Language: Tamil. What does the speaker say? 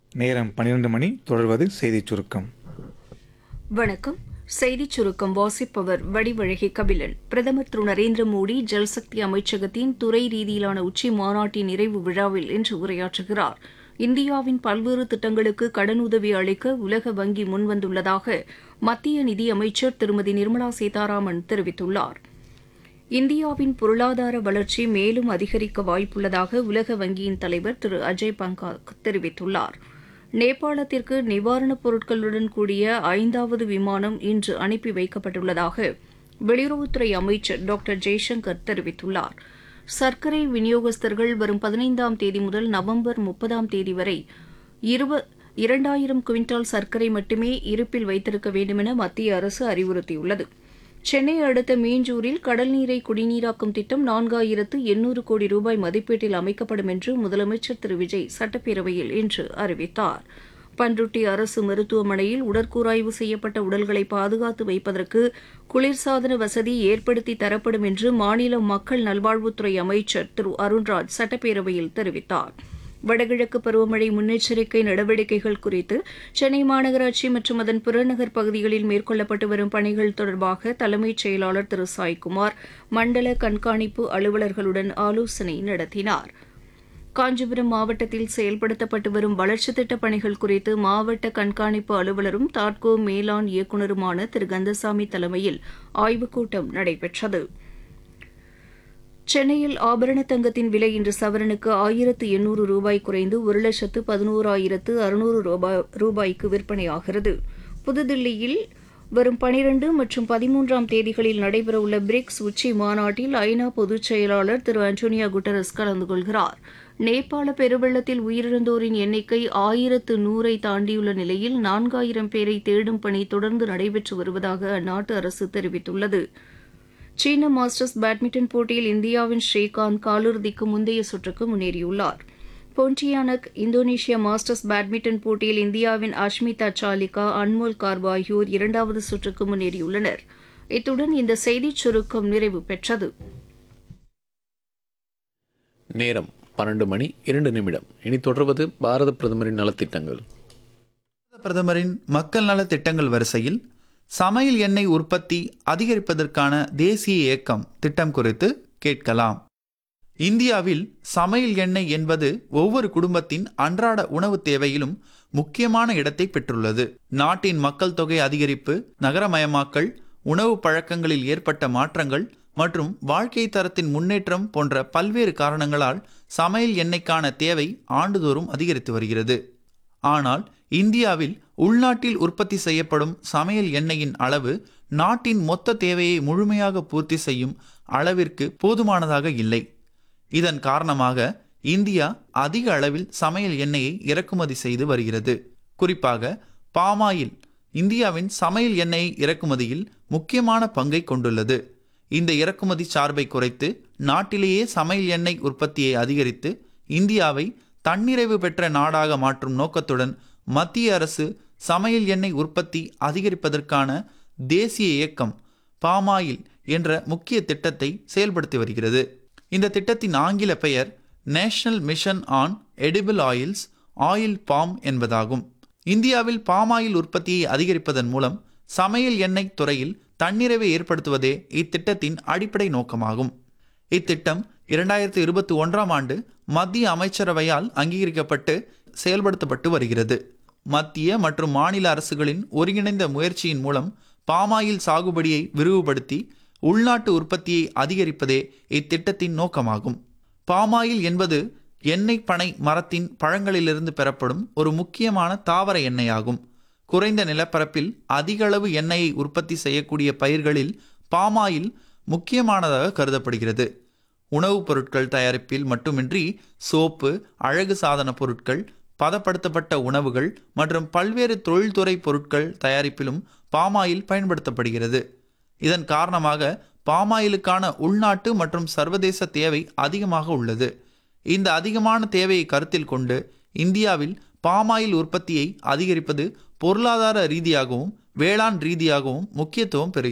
நேரம் பன்னிரண்டு மணி தொடர்வது செய்திச் சுருக்கம் வணக்கம் செய்திச் சுருக்கம் வாசிப்பவர் வடிவழகி கபிலன் பிரதமர் திரு நரேந்திர மோடி ஜல்சக்தி அமைச்சகத்தின் துறை ரீதியிலான உச்சி மாநாட்டின் நிறைவு விழாவில் இன்று உரையாற்றுகிறார் இந்தியாவின் பல்வேறு திட்டங்களுக்கு கடனுதவி அளிக்க உலக வங்கி முன்வந்துள்ளதாக மத்திய நிதி அமைச்சர் திருமதி நிர்மலா சீதாராமன் தெரிவித்துள்ளார் இந்தியாவின் பொருளாதார வளர்ச்சி மேலும் அதிகரிக்க வாய்ப்புள்ளதாக உலக வங்கியின் தலைவர் திரு அஜய் பங்கா தெரிவித்துள்ளார் நேபாளத்திற்கு நிவாரணப் பொருட்களுடன் கூடிய ஐந்தாவது விமானம் இன்று அனுப்பி வைக்கப்பட்டுள்ளதாக வெளியுறவுத்துறை அமைச்சர் டாக்டர் ஜெய்சங்கர் தெரிவித்துள்ளார் சர்க்கரை விநியோகஸ்தர்கள் வரும் பதினைந்தாம் தேதி முதல் நவம்பர் முப்பதாம் தேதி வரை இருப இரண்டாயிரம் குவிண்டால் சர்க்கரை மட்டுமே இருப்பில் வைத்திருக்க வேண்டுமென மத்திய அரசு அறிவுறுத்தியுள்ளது சென்னை அடுத்த மீஞ்சூரில் கடல் நீரை குடிநீராக்கும் திட்டம் நான்காயிரத்து எண்ணூறு கோடி ரூபாய் மதிப்பீட்டில் அமைக்கப்படும் என்று முதலமைச்சர் திரு விஜய் சட்டப்பேரவையில் இன்று அறிவித்தார் பன்ருட்டி அரசு மருத்துவமனையில் உடற்கூராய்வு செய்யப்பட்ட உடல்களை பாதுகாத்து வைப்பதற்கு குளிர்சாதன வசதி ஏற்படுத்தி தரப்படும் என்று மாநில மக்கள் நல்வாழ்வுத்துறை அமைச்சர் திரு அருண்ராஜ் சட்டப்பேரவையில் தெரிவித்தார் வடகிழக்கு பருவமழை முன்னெச்சரிக்கை நடவடிக்கைகள் குறித்து சென்னை மாநகராட்சி மற்றும் அதன் புறநகர் பகுதிகளில் மேற்கொள்ளப்பட்டு வரும் பணிகள் தொடர்பாக தலைமைச் செயலாளர் திரு சாய்குமார் மண்டல கண்காணிப்பு அலுவலர்களுடன் ஆலோசனை நடத்தினார் காஞ்சிபுரம் மாவட்டத்தில் செயல்படுத்தப்பட்டு வரும் வளர்ச்சித் திட்டப் பணிகள் குறித்து மாவட்ட கண்காணிப்பு அலுவலரும் தாட்கோ மேலாண் இயக்குநருமான திரு கந்தசாமி தலைமையில் ஆய்வுக் கூட்டம் நடைபெற்றது சென்னையில் ஆபரண தங்கத்தின் விலை இன்று சவரனுக்கு ஆயிரத்து எண்ணூறு ரூபாய் குறைந்து ஒரு லட்சத்து பதினோராயிரத்து அறுநூறு ரூபாய் ரூபாய்க்கு விற்பனையாகிறது புதுதில்லியில் வரும் பனிரெண்டு மற்றும் பதிமூன்றாம் தேதிகளில் நடைபெறவுள்ள பிரிக்ஸ் உச்சி மாநாட்டில் ஐநா பொதுச் செயலாளர் திரு அன்டோனியா குட்டரஸ் கலந்து கொள்கிறார் நேபாள பெருவெள்ளத்தில் உயிரிழந்தோரின் எண்ணிக்கை ஆயிரத்து நூறை தாண்டியுள்ள நிலையில் நான்காயிரம் பேரை தேடும் பணி தொடர்ந்து நடைபெற்று வருவதாக அந்நாட்டு அரசு தெரிவித்துள்ளது சீன மாஸ்டர்ஸ் பேட்மிண்டன் போட்டியில் இந்தியாவின் ஸ்ரீகாந்த் காலிறுதிக்கு முந்தைய சுற்றுக்கு முன்னேறியுள்ளார் போன்டியானக் இந்தோனேஷியா மாஸ்டர்ஸ் பேட்மிண்டன் போட்டியில் இந்தியாவின் அஷ்மிதா சாலிகா அன்மோல் கார்பா ஆகியோர் இரண்டாவது சுற்றுக்கு முன்னேறியுள்ளனர் இத்துடன் இந்த செய்திச் சுருக்கம் நிறைவு பெற்றது நேரம் பன்னெண்டு மணி இரண்டு நிமிடம் இனி தொடர்வது பாரத பிரதமரின் நலத்திட்டங்கள் பிரதமரின் மக்கள் நல திட்டங்கள் வரிசையில் சமையல் எண்ணெய் உற்பத்தி அதிகரிப்பதற்கான தேசிய இயக்கம் திட்டம் குறித்து கேட்கலாம் இந்தியாவில் சமையல் எண்ணெய் என்பது ஒவ்வொரு குடும்பத்தின் அன்றாட உணவு தேவையிலும் முக்கியமான இடத்தை பெற்றுள்ளது நாட்டின் மக்கள் தொகை அதிகரிப்பு நகரமயமாக்கல் உணவு பழக்கங்களில் ஏற்பட்ட மாற்றங்கள் மற்றும் வாழ்க்கை தரத்தின் முன்னேற்றம் போன்ற பல்வேறு காரணங்களால் சமையல் எண்ணெய்க்கான தேவை ஆண்டுதோறும் அதிகரித்து வருகிறது ஆனால் இந்தியாவில் உள்நாட்டில் உற்பத்தி செய்யப்படும் சமையல் எண்ணெயின் அளவு நாட்டின் மொத்த தேவையை முழுமையாக பூர்த்தி செய்யும் அளவிற்கு போதுமானதாக இல்லை இதன் காரணமாக இந்தியா அதிக அளவில் சமையல் எண்ணெயை இறக்குமதி செய்து வருகிறது குறிப்பாக பாமாயில் இந்தியாவின் சமையல் எண்ணெய் இறக்குமதியில் முக்கியமான பங்கை கொண்டுள்ளது இந்த இறக்குமதி சார்பை குறைத்து நாட்டிலேயே சமையல் எண்ணெய் உற்பத்தியை அதிகரித்து இந்தியாவை தன்னிறைவு பெற்ற நாடாக மாற்றும் நோக்கத்துடன் மத்திய அரசு சமையல் எண்ணெய் உற்பத்தி அதிகரிப்பதற்கான தேசிய இயக்கம் பாமாயில் என்ற முக்கிய திட்டத்தை செயல்படுத்தி வருகிறது இந்த திட்டத்தின் ஆங்கில பெயர் national mission on edible oils oil palm என்பதாகும் இந்தியாவில் பாமாயில் உற்பத்தியை அதிகரிப்பதன் மூலம் சமையல் எண்ணெய் துறையில் தன்னிறைவை ஏற்படுத்துவதே இத்திட்டத்தின் அடிப்படை நோக்கமாகும் இத்திட்டம் இரண்டாயிரத்தி இருபத்தி ஒன்றாம் ஆண்டு மத்திய அமைச்சரவையால் அங்கீகரிக்கப்பட்டு செயல்படுத்தப்பட்டு வருகிறது மத்திய மற்றும் மாநில அரசுகளின் ஒருங்கிணைந்த முயற்சியின் மூலம் பாமாயில் சாகுபடியை விரிவுபடுத்தி உள்நாட்டு உற்பத்தியை அதிகரிப்பதே இத்திட்டத்தின் நோக்கமாகும் பாமாயில் என்பது எண்ணெய் பனை மரத்தின் பழங்களிலிருந்து பெறப்படும் ஒரு முக்கியமான தாவர எண்ணெயாகும் குறைந்த நிலப்பரப்பில் அதிக அளவு எண்ணெயை உற்பத்தி செய்யக்கூடிய பயிர்களில் பாமாயில் முக்கியமானதாக கருதப்படுகிறது உணவுப் பொருட்கள் தயாரிப்பில் மட்டுமின்றி சோப்பு அழகு சாதன பொருட்கள் பதப்படுத்தப்பட்ட உணவுகள் மற்றும் பல்வேறு தொழில்துறை பொருட்கள் தயாரிப்பிலும் பாமாயில் பயன்படுத்தப்படுகிறது இதன் காரணமாக பாமாயிலுக்கான உள்நாட்டு மற்றும் சர்வதேச தேவை அதிகமாக உள்ளது இந்த அதிகமான தேவையை கருத்தில் கொண்டு இந்தியாவில் பாமாயில் உற்பத்தியை அதிகரிப்பது பொருளாதார ரீதியாகவும் வேளாண் ரீதியாகவும் முக்கியத்துவம் பெறுகிறது